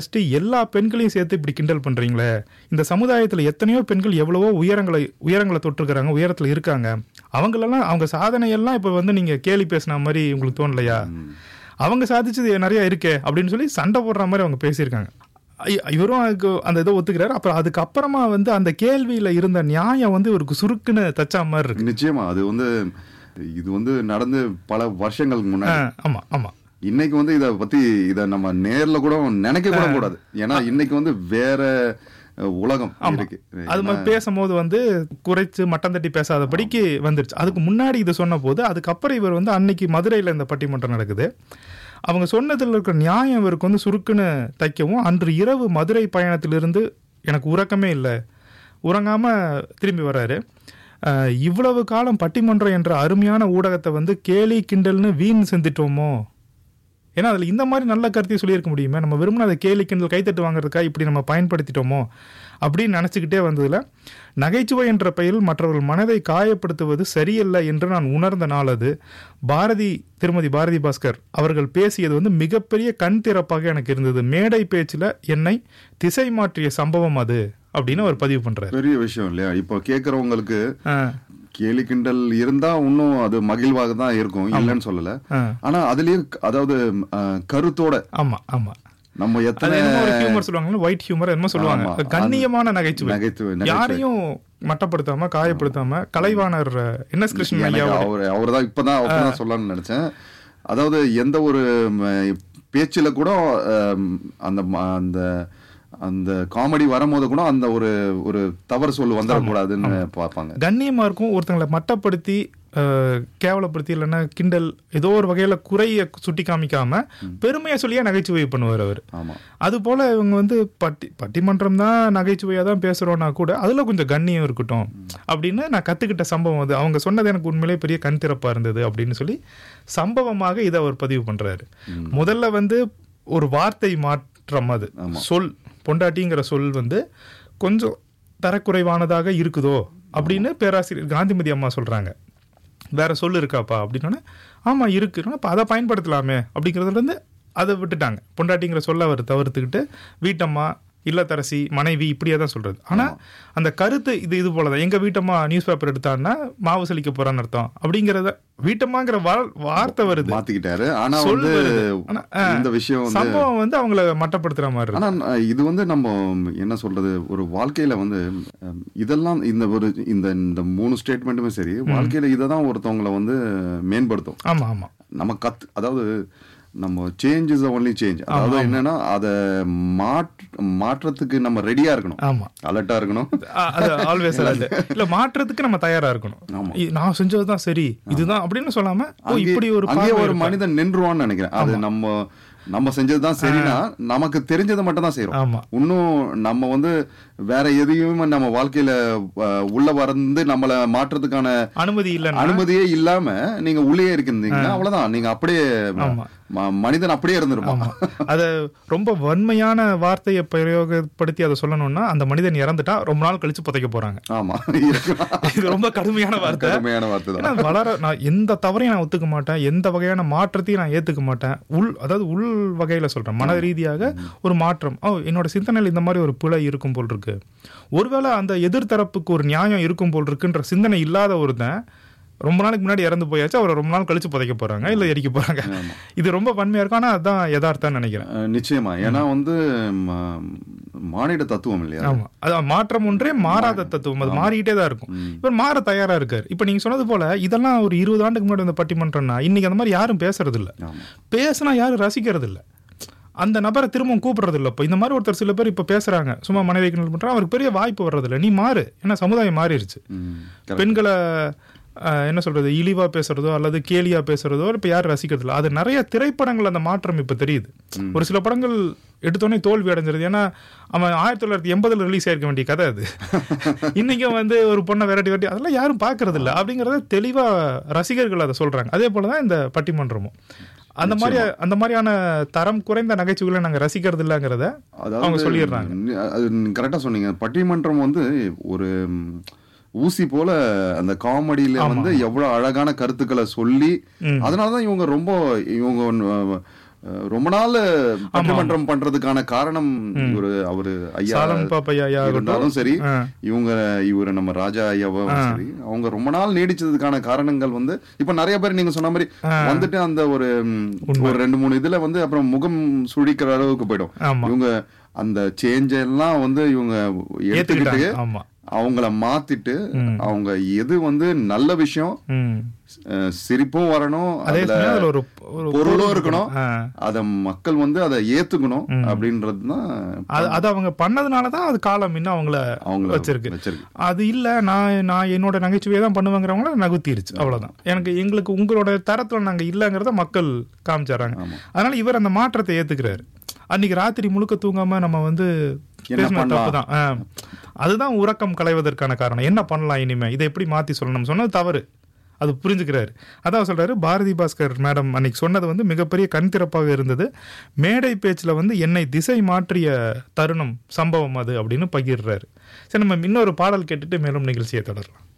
First எல்லா பெண்களையும் சேர்த்து இப்படி கிண்டல் பண்ணுறீங்களே இந்த சமுதாயத்தில் எத்தனையோ பெண்கள் எவ்வளவோ உயரங்களை உயரங்களை தொட்டிருக்கிறாங்க உயரத்தில் இருக்காங்க அவங்களெல்லாம் அவங்க சாதனையெல்லாம் இப்போ வந்து நீங்கள் கேலி பேசின மாதிரி உங்களுக்கு தோணலையா அவங்க சாதிச்சது நிறைய இருக்கே அப்படின்னு சொல்லி சண்டை போடுற மாதிரி அவங்க பேசியிருக்காங்க ஐ- இவரும் அதுக்கு அந்த இதை ஒத்துக்கிறாரு அப்புறம் அதுக்கப்புறமா வந்து அந்த கேள்வியில் இருந்த நியாயம் வந்து இவருக்கு சுருக்குன்னு தச்சா மாதிரி இருக்கு நிச்சயமா அது வந்து இது வந்து நடந்து பல வருஷங்களுக்கு முன்னாடி ஆ, ஆமா ஆமா இன்னைக்கு வந்து இத பத்தி இத நம்ம நேர்ல கூட நினைக்க கூட கூடாது ஏன்னா இன்னைக்கு வந்து வேற அஹ், உலகம் இருக்கு அது மாதிரி பேசும்போது வந்து குறைச்சு மட்டம் தட்டி பேசாதபடிக்கு வந்துருச்சு அதுக்கு முன்னாடி இது சொன்ன போது அதுக்கப்புறம் இவர் வந்து அன்னைக்கு மதுரையில் இந்த பட்டிமன்றம் நடக்குது அவங்க சொன்னதில் இருக்கிற நியாயம் இவருக்கு வந்து சுருக்குன்னு தைக்கவும் அன்று இரவு மதுரை பயணத்திலிருந்து எனக்கு உறக்கமே இல்லை உறங்காம திரும்பி வர்றாரு அஹ், இவ்வளவு காலம் பட்டிமன்றம் என்ற அருமையான ஊடகத்தை வந்து கேலி கிண்டல்னு வீண் செஞ்சிட்டோமோ ஏன்னா அதில் இந்த மாதிரி நல்ல கருத்தையும் சொல்லியிருக்க முடியுமே நம்ம விரும்பின அதை கேலி கிண்டல் கைத்தட்டு வாங்குறதுக்காக இப்படி நம்ம பயன்படுத்திட்டோமோ அப்படின்னு நினச்சிக்கிட்டே வந்ததில் நகைச்சுவை என்ற பெயரில் மற்றவர்கள் மனதை காயப்படுத்துவது சரியல்ல என்று நான் உணர்ந்த நாள் அது பாரதி திருமதி பாரதி பாஸ்கர் அவர்கள் பேசியது வந்து மிகப்பெரிய கண் திறப்பாக எனக்கு இருந்தது மேடை பேச்சில் என்னை திசை மாற்றிய சம்பவம் அது அப்படின்னு அவர் பதிவு பண்றாரு பெரிய விஷயம் இல்லையா இப்போ கேக்குறவங்களுக்கு ஆ, கேலி கிண்டல் இருந்தா இன்னும் அது மகிழ்வாக தான் இருக்கும் இல்லைன்னு சொல்லல ஆ. ஆனா அதுலயும் அதாவது அஹ், கருத்தோட ஆமா ஆமா நம்ம அது எத்தனை என்னமோ ஒரு ஹியூமர் சொல்லுவாங்க ஒயிட் ஹியூமர் என்னமோ சொல்லுவாங்க ஆமா. கண்ணியமான நகைச்சுவை நகைச்சுவை நகைச்சுவை. யாரையும் மட்டப்படுத்தாம காயப்படுத்தாம கலைவாணர் என் எஸ் கிருஷ்ணன் ஐயா எனக்கு அவர் அவர் தான் இப்பதான் அப்பதான் சொல்லலாம்னு நினைச்சேன் அதாவது எந்த ஒரு ம, பேச்சுல கூட அம், அந்த ம- அந்த அந்த காமெடி வரும்போது கூட அந்த ஒரு ஒரு தவறு சொல்லு வந்துடக்கூடாதுன்னு பார்ப்பாங்க கண்ணியமா இருக்கும் ஒருத்தங்களை மட்டப்படுத்தி அஹ், கேவலப்படுத்தி இல்லைன்னா கிண்டல் ஏதோ ஒரு வகையில குறைய சுட்டி காமிக்காம பெருமையை சொல்லியே நகைச்சுவை பண்ணுவார் அவர் ஆமா அது போல இவங்க வந்து பட்டி பட்டிமன்றம் தான் நகைச்சுவையாக தான் பேசுறோம்னா கூட அதுல கொஞ்சம் கண்ணியம் இருக்கட்டும் அப்படின்னு நான் கத்துக்கிட்ட சம்பவம் அது அவங்க சொன்னது எனக்கு உண்மையிலே பெரிய கண் திறப்பா இருந்தது அப்படின்னு சொல்லி சம்பவமாக இதை அவர் பதிவு பண்றாரு முதல்ல வந்து ஒரு வார்த்தை மாற்றம் அது சொல் பொண்டாட்டிங்கிற சொல் வந்து கொஞ்சம் தரக்குறைவானதாக இருக்குதோ அப்படின்னு பேராசிரியர் காந்திமதி அம்மா சொல்றாங்க வேற சொல் இருக்காப்பா அப்படின்னோடனே ஆமா இருக்கு அப்போ அதை பயன்படுத்தலாமே அப்படிங்கிறதுல இருந்து அதை விட்டுட்டாங்க பொண்டாட்டிங்கிற சொல்ல அவர் தவிர்த்துக்கிட்டு வீட்டம்மா இல்லத்தரசி மனைவி இப்படியே தான் சொல்றது ஆனா அந்த கருத்து இது இது போலதான் எங்க வீட்டம்மா நியூஸ் பேப்பர் எடுத்தான்னா மாவு சலிக்க போறான்னு அர்த்தம் அப்படிங்கிறத வீட்டம்மாங்கிற வா- வார்த்தை வருது மாத்திக்கிட்டாரு ஆனா சொல் வந்து வருது. ஆனா, ஆ, இந்த விஷயம் வந்து சம்பவம் வந்து அவங்கள மட்டப்படுத்துற மாதிரி இருக்கு. ஆனா அஹ், இது வந்து நம்ம என்ன சொல்றது ஒரு வாழ்க்கையில வந்து அஹ், இதெல்லாம் இந்த ஒரு இந்த இந்த மூணு ஸ்டேட்மெண்ட்டுமே சரி வாழ்க்கையில இதை தான் ஒருத்தவங்களை வந்து மேம்படுத்தும் ஆமா ஆமா நம்ம கத் அதாவது நம்ம சேஞ்ச் இஸ் ஒன்லி சேஞ்ச் அதாவது என்னன்னா அதை மாற்ற மாற்றத்துக்கு நம்ம ரெடியா இருக்கணும் ஆமா அலர்ட்டா இருக்கணும் ஆ, அது ஆல்வேஸ் அது இல்ல மாற்றத்துக்கு நம்ம தயாரா இருக்கணும் ஆமா. இ- நான் செஞ்சதுதான் சரி இதுதான் அப்படின்னு சொல்லாம ஓ அங்கே- இப்படி ஒரு அங்கே பார்வை ஒரு இருக்கா? மனிதன் நின்றுவான்னு நினைக்கிறேன் அது நம்ம நம்ம செஞ்சதுதான் சரினா நமக்கு தெரிஞ்சதை மட்டும் தான் செய்யறோம் ஆமா இன்னும் நம்ம வந்து வேற எதையும் நம்ம வாழ்க்கையில அஹ், உள்ள வந்து நம்மள மாற்றத்துக்கான அனுமதி இல்லைன்னா அனுமதியே இல்லாம நீங்க உள்ளே இருக்கீங்கன்னா அவ்வளவுதான் நீங்க அப்படியே ஆமா. ம- மனிதன் அப்படியே இருந்திருப்பான் ஆமா அத ரொம்ப வன்மையான வார்த்தையை பிரயோகப்படுத்தி அதை சொல்லணும்னா அந்த மனிதன் இறந்துட்டா ரொம்ப நாள் கழிச்சு புதைக்க போறாங்க ஆமா இருக்கலாம். இது ரொம்ப கடுமையான வார்த்தை கடுமையான வார்த்தை தான் ஏன்னா வளர நான் எந்த தவறையும் நான் ஒத்துக்க மாட்டேன் எந்த வகையான மாற்றத்தையும் நான் ஏத்துக்க மாட்டேன் உள் அதாவது உள் வகையில சொல்றேன் மன ரீதியாக ஒரு மாற்றம் ஓ என்னோட சிந்தனையில் இந்த மாதிரி ஒரு பிழை இருக்கும் போல் இருக்கு ஒருவேளை அந்த எதிர்த்தரப்புக்கு ஒரு நியாயம் இருக்கும் போல் இருக்குன்ற சிந்தனை இல்லாத ஒருத்தன் ரொம்ப நாளைக்கு முன்னாடி இறந்து போயாச்சு அவரை ரொம்ப நாள் கழிச்சு புதைக்க போறாங்க இல்ல எரிக்க போறாங்க இது ரொம்ப வன்மையா இருக்கும் ஆனா அதுதான் யதார்த்தம் நினைக்கிறேன் அஹ், நிச்சயமா ஏன்னா வந்து ம- மானிட தத்துவம் இல்லையா ஆமா அது மாற்றம் ஒன்றே மாறாத தத்துவம் அது மாறிக்கிட்டே தான் இருக்கும் இவர் மாற தயாரா இருக்காரு இப்ப நீங்க சொன்னது போல இதெல்லாம் ஒரு இருபது ஆண்டுக்கு முன்னாடி வந்த பட்டிமன்றம்னா இன்னைக்கு அந்த மாதிரி யாரும் பேசுறது இல்ல ஆமா பேசினா யாரும் ரசிக்கிறது இல்ல அந்த நபரை திரும்பவும் கூப்பிடுறது இல்ல இப்போ இந்த மாதிரி ஒருத்தர் சில பேர் இப்ப பேசுறாங்க சும்மா மனைவி கிண்டல் பண்றாங்க அவருக்கு பெரிய வாய்ப்பு வர்றது இல்ல நீ மாறு ஏன்னா சமுதாயம் மாறிடுச்சு ம். பெண்களை அஹ், என்ன சொல்றது இழிவா பேசுறதோ அல்லது கேலியா பேசுறதோ இப்ப யாரும் ரசிக்கிறது இல்ல அது நிறைய திரைப்படங்கள் அந்த மாற்றம் இப்ப தெரியுது ஒரு சில படங்கள் எடுத்தோடனே தோல்வி அடைஞ்சிருது ஏன்னா அவன் ஆயிரத்தி தொள்ளாயிரத்தி எண்பதுல ரிலீஸ் ஆயிருக்க வேண்டிய கதை அது இன்னைக்கும் வந்து ஒரு பொண்ணை விரட்டி விரட்டி அதெல்லாம் யாரும் பாக்குறது இல்ல அப்படிங்கறத தெளிவா ரசிகர்கள் அதை சொல்றாங்க அதே போலதான் இந்த பட்டிமன்றமும் அந்த மாதிரி அந்த மாதிரியான தரம் குறைந்த நகைச்சுவைகளை நாங்க ரசிக்கிறது இல்லைங்கிறத அவங்க சொல்லிடுறாங்க நி- அது கரெக்டா சொன்னீங்க பட்டிமன்றம் வந்து ஒரு ம், ஊசி போல அந்த காமெடியில வந்து எவ்வளவு அழகான கருத்துக்களை சொல்லி அதனாலதான் இவங்க ரொம்ப இவங்க அஹ், ரொம்ப நாள் பட்டிமன்றம் பண்றதுக்கான காரணம் இவரு அவரு ஐயா சாலம் பாப்பையா ஐயா ஆகட்டும். இருந்தாலும் சரி ஆ. இவங்க இவரு நம்ம ராஜா ஐயாவும் சரி அவங்க ரொம்ப நாள் நீடிச்சதுக்கான காரணங்கள் வந்து இப்ப நிறைய பேர் நீங்க சொன்ன மாதிரி வந்துட்டு அந்த ஒரு ம், ஒரு ரெண்டு மூணு இதுல வந்து அப்புறம் முகம் சுழிக்கிற அளவுக்கு போயிடும் ஆமா இவங்க அந்த சேஞ்ச் எல்லாம் வந்து இவங்க எடுத்துக்கிட்டு ஏத்துக்கிட்டாங்க ஆமா அவங்கள மாத்திட்டு அவங்க எது வந்து நல்ல விஷயம் ம் அஹ், சிரிப்பும் வரணும் அதே அதுல சமயம் அதுல ஒரு ஒரு பொருளும் இருக்கணும் ஆ. அத மக்கள் வந்து அதை ஏத்துக்கணும் அப்படின்றது தான் அது அது அவங்க பண்ணதுனால தான் அது காலம் இன்னும் அவங்கள அவங்கள வச்சிருக்கு வச்சிருக்கு அது இல்ல நான் நான் என்னோட நகைச்சுவையை தான் பண்ணுவேங்கிறவங்கள நகுத்திருச்சு அவ்வளவுதான் எனக்கு எங்களுக்கு உங்களோட தரத்துல நாங்க இல்லைங்கிறத மக்கள் காமிச்சாராங்க ஆமா. அதனால இவர் அந்த மாற்றத்தை ஏத்துக்கிறாரு அன்னைக்கு ராத்திரி முழுக்க தூங்காம நம்ம வந்து என்ன பேசின பண்ணலாம்? தப்பு தான் அதுதான் உறக்கம் களைவதற்கான காரணம் என்ன பண்ணலாம் இனிமே இதை எப்படி மாத்தி சொல்லணும் சொன்னது தவறு அது புரிஞ்சுக்கிறாரு அதான் சொல்றாரு பாரதி பாஸ்கர் மேடம் அன்னைக்கு சொன்னது வந்து மிகப்பெரிய கண் திறப்பாக இருந்தது மேடை பேச்சில் வந்து என்னை திசை மாற்றிய தருணம் சம்பவம் அது அப்படின்னு பகிர்றாரு சரி நம்ம இன்னொரு பாடல் கேட்டுட்டு மேலும் நிகழ்ச்சியை தொடரலாம்